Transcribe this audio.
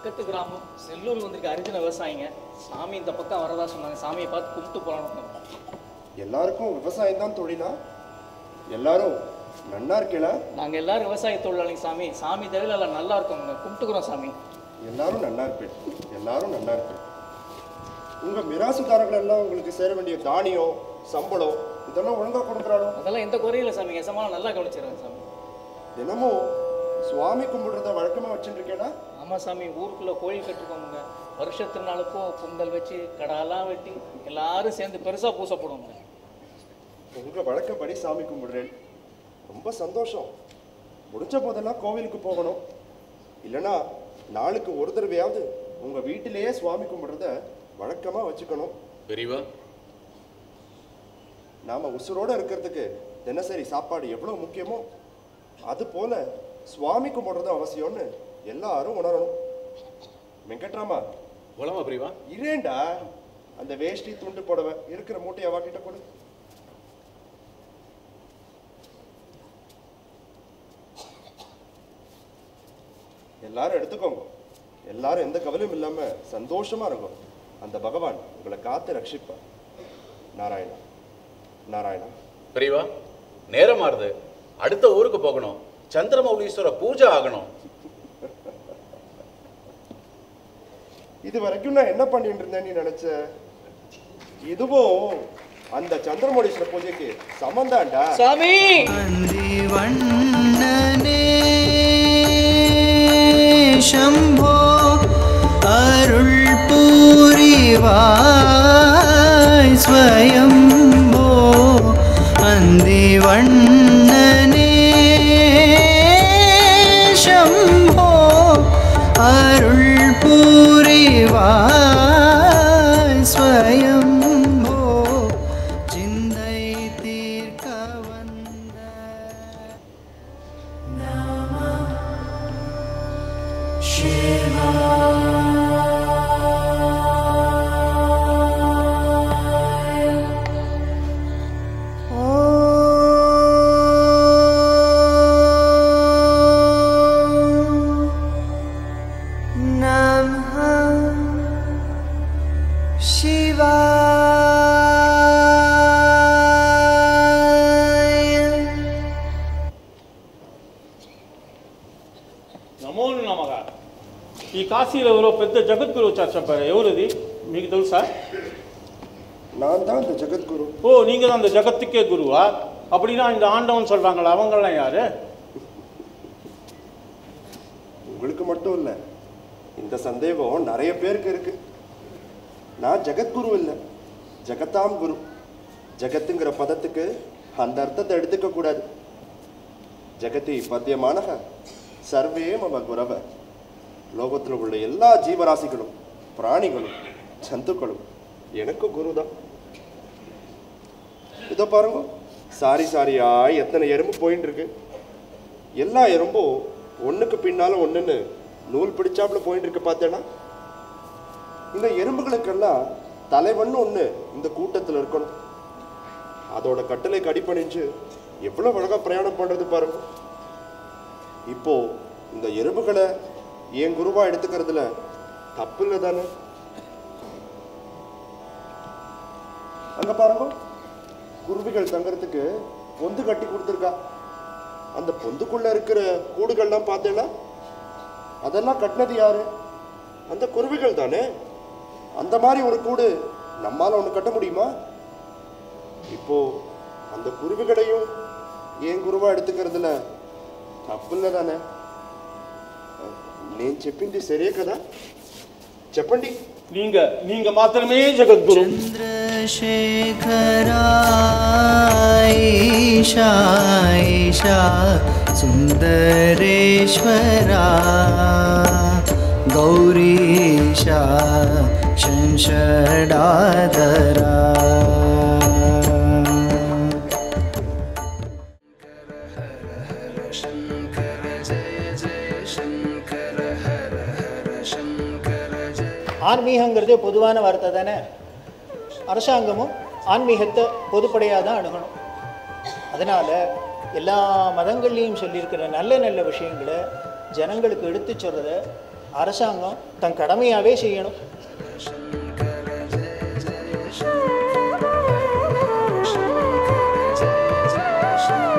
பக்கத்து கிராமம் செல்லூர் வந்திருக்க அரிஜின விவசாயிங்க சாமி இந்த பக்கம் வரதா சொன்னாங்க சாமியை பார்த்து கும்பிட்டு போகலாம் எல்லாருக்கும் விவசாயம் தான் தொழிலா எல்லாரும் நன்னா இருக்கீங்களா நாங்கள் எல்லாரும் விவசாய தொழிலாளிங்க சாமி சாமி தவிர எல்லாம் நல்லா இருக்கோங்க கும்பிட்டுக்குறோம் சாமி எல்லாரும் நன்னா இருப்பேன் எல்லாரும் நன்னா இருப்பேன் உங்க மிராசுதாரர்கள் எல்லாம் உங்களுக்கு சேர வேண்டிய தானியம் சம்பளம் இதெல்லாம் ஒழுங்கா கொடுக்குறாளோ அதெல்லாம் எந்த குறையும் இல்லை சாமி எசமாலும் நல்லா கவனிச்சிடுறேன் சாமி தினமும் சுவாமி கும்பிடுறத வழக்கமா வச்சுட்டு இருக்கேனா ஆமாம் சாமி ஊருக்குள்ளே கோயில் கட்டிருக்கோமுங்க வருஷ திருநாளுக்கும் பொங்கல் வச்சு கடாலாம் வெட்டி எல்லாரும் சேர்ந்து பெருசாக பூசை போடுவோங்க உங்க வழக்கப்படி சாமி கும்பிடுறேன் ரொம்ப சந்தோஷம் முடிஞ்ச போதெல்லாம் கோவிலுக்கு போகணும் இல்லைன்னா நாளுக்கு ஒரு தடவையாவது உங்க வீட்டிலேயே சுவாமி கும்பிடுறத வழக்கமா வச்சுக்கணும் பெரியவா நாம உசுரோட இருக்கிறதுக்கு தினசரி சாப்பாடு எவ்வளவு முக்கியமோ அது போல சுவாமி கும்பிடுறது அவசியம்னு எல்லாரும் உணரணும் வெங்கட்ராமா போலாமா பெரியவா இரேண்டா அந்த வேஷ்டி துண்டு புடவை இருக்கிற மூட்டையை வாக்கிட்ட கொடு எல்லாரும் எடுத்துக்கோங்க எல்லாரும் எந்த கவலையும் இல்லாம சந்தோஷமா இருக்கும் அந்த பகவான் உங்களை காத்து ரட்சிப்பார் நாராயணா நாராயணா பெரியவா நேரம் மாறுது அடுத்த ஊருக்கு போகணும் சந்திரமௌலீஸ்வர பூஜை ஆகணும் இது வரைக்கும் நான் என்ன பண்ணிட்டு இருந்தேன்னு நீ நினைச்ச இதுவும் அந்த சந்திரமௌலீஸ்வர பூஜைக்கு சமந்தாண்டா சாமி वन्दने शम्भो अरुள்பூரிவாய் स्वयम्भो अन्दिवण्णने शम्भो अरुள்பூரிவாய் स्वयम्भो चिन्दै तीर्कवन्द नमः शिवाय నమో నమగ ఈ కాశీలో ఎవరో పెద్ద జగద్గురు వచ్చారు చెప్పారు ఎవరిది మీకు తెలుసా நான் தான் இந்த ஜெகத்குரு ஓ நீங்கள் தான் அந்த ஜகத்துக்கே குருவா அப்படின்னா இந்த ஆண்டவன் சொல்கிறாங்களா அவங்கெல்லாம் யாரு உங்களுக்கு மட்டும் இல்ல இந்த சந்தேகம் நிறைய பேருக்கு இருக்கு நான் ஜெகத்குரு இல்லை ஜெகத்தாம் குரு ஜெகத்துங்கிற பதத்துக்கு அந்த அர்த்தத்தை எடுத்துக்க கூடாது ஜெகதி பத்தியமானக சர்வே மம குரவ லோகத்தில் உள்ள எல்லா ஜீவராசிகளும் பிராணிகளும் ஜந்துக்களும் எனக்கு குரு தான் இதோ பாருங்க சாரி சாரியா எத்தனை எறும்பு போயின்னு இருக்கு எல்லா எறும்பும் ஒண்ணுக்கு பின்னால ஒண்ணுன்னு நூல் பிடிச்சாப்புல போயிட்டு இருக்கு பார்த்தேன்னா இந்த எறும்புகளுக்கெல்லாம் தலைவன் ஒண்ணு இந்த கூட்டத்துல இருக்கணும் அதோட கட்டளைக்கு அடிபணிஞ்சு எவ்வளவு அழகா பிரயாணம் பண்றது பாருங்க இப்போ இந்த எறும்புகளை என் குருவா எடுத்துக்கிறதுல தப்பு இல்லை தானே அங்க பாருங்க குருவிகள் தங்கறதுக்கு பொந்து கட்டி கொடுத்துருக்கா அந்த பொந்துக்குள்ள இருக்கிற கூடுகள்லாம் பார்த்தேன்னா அதெல்லாம் கட்டினது யாரு அந்த குருவிகள் தானே அந்த மாதிரி ஒரு கூடு நம்மால ஒன்று கட்ட முடியுமா இப்போ அந்த குருவிகளையும் ஏன் குருவா எடுத்துக்கிறதுல తప్పు దానే నేను చెప్పింది సరే కదా చెప్పండి நீங்கள் நீங்கள் மாத்திரமே ஜெகத்குரு चन्द्रशेखरायिषा ईशा सुन्दरेश्वरा गौरीशा शंषडादरा ஆன்மீகங்கிறது பொதுவான வார்த்தை தானே அரசாங்கமும் ஆன்மீகத்தை பொதுப்படையாக தான் அணுகணும் அதனால் எல்லா மதங்கள்லேயும் சொல்லியிருக்கிற நல்ல நல்ல விஷயங்களை ஜனங்களுக்கு எடுத்து சொல்கிறத அரசாங்கம் தன் கடமையாகவே செய்யணும் शङ्कर